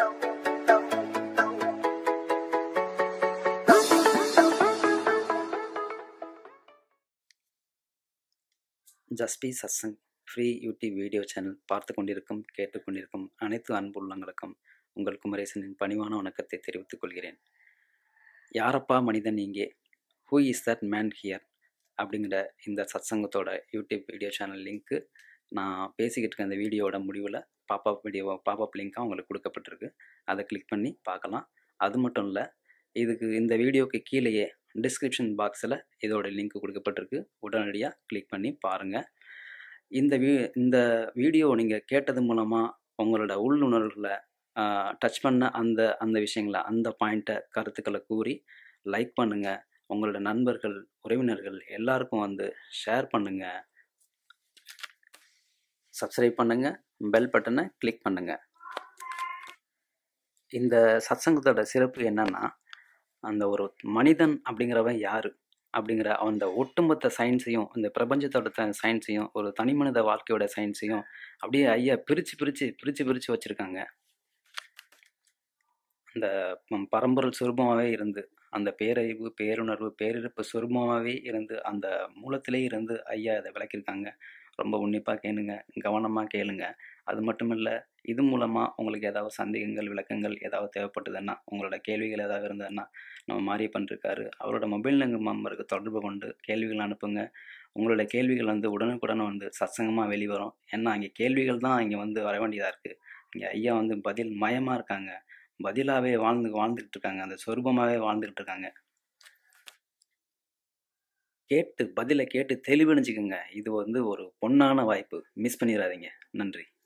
ஜஸ்பி Satsang free YouTube video channel பார்த்து கொண்டிருக்கும் கேட்டுக்கொண்டிருக்கும் அனைத்து அன்புள்ளங்களுக்கும் உங்கள் குமரேசனின் பணிவான வணக்கத்தை தெரிவித்துக் கொள்கிறேன் யாரப்பா மனிதன் இங்கே who is that man here அப்படிங்கிற இந்த சத்சங்கத்தோட யூடியூப் வீடியோ சேனல் லிங்க்கு நான் பேசிக்கிட்டு இருக்க அந்த வீடியோவோட முடிவில் பாப்அப் வீடியோ பாப்அப் லிங்க்காக உங்களுக்கு கொடுக்கப்பட்டிருக்கு அதை கிளிக் பண்ணி பார்க்கலாம் அது மட்டும் இல்லை இதுக்கு இந்த வீடியோக்கு கீழேயே டிஸ்கிரிப்ஷன் பாக்ஸில் இதோட லிங்க் கொடுக்கப்பட்டிருக்கு உடனடியாக கிளிக் பண்ணி பாருங்கள் இந்த வீ இந்த வீடியோ நீங்கள் கேட்டது மூலமாக உங்களோட உள்ளுணர்வுகளை டச் பண்ண அந்த அந்த விஷயங்களை அந்த பாயிண்ட்டை கருத்துக்களை கூறி லைக் பண்ணுங்கள் உங்களோட நண்பர்கள் உறவினர்கள் எல்லாருக்கும் வந்து ஷேர் பண்ணுங்கள் சப்ஸ்கிரைப் பண்ணுங்கள் பெல் பட்டனை கிளிக் பண்ணுங்கள் இந்த சத்சங்கத்தோட சிறப்பு என்னன்னா அந்த ஒரு மனிதன் அப்படிங்கிறவன் யார் அப்படிங்கிற அந்த ஒட்டுமொத்த சயின்ஸையும் இந்த பிரபஞ்சத்தோட த சயின்ஸையும் ஒரு தனி மனித வாழ்க்கையோட சயின்ஸையும் அப்படியே ஐயா பிரித்து பிரித்து பிரித்து பிரித்து வச்சுருக்காங்க அந்த ப- பரம்பொருள் சுரூபமாகவே இருந்து அந்த பேரறிவு பேருணர்வு பேரிருப்பு சுரூபமாகவே இருந்து அந்த மூலத்திலே இருந்து ஐயா இதை விளக்கியிருக்காங்க ரொம்ப உன்னிப்பாக கேளுங்க கவனமாக கேளுங்க அது மட்டும் இல்லை இது மூலமாக உங்களுக்கு ஏதாவது சந்தேகங்கள் விளக்கங்கள் ஏதாவது தேவைப்பட்டதுன்னா உங்களோட கேள்விகள் ஏதாவது இருந்ததுன்னா நம்ம மாரியப்பன் இருக்காரு அவரோட மொபைல் நம்பருக்கு தொடர்பு கொண்டு கேள்விகள் அனுப்புங்க உங்களோட கேள்விகள் வந்து உடனுக்குடன் வந்து சத்சங்கமாக வெளிவரும் ஏன்னா அங்கே கேள்விகள் தான் இங்கே வந்து வர வேண்டியதாக இருக்குது இங்கே ஐயா வந்து பதில் மயமாக இருக்காங்க பதிலாகவே வாழ்ந்து வாழ்ந்துக்கிட்டு இருக்காங்க அந்த சொரூபமாகவே வாழ்ந்துக்கிட்டு இருக்காங்க கேட்டு பதிலை கேட்டு தெளிவடைஞ்சுக்கோங்க இது வந்து ஒரு பொன்னான வாய்ப்பு மிஸ் பண்ணிடாதீங்க நன்றி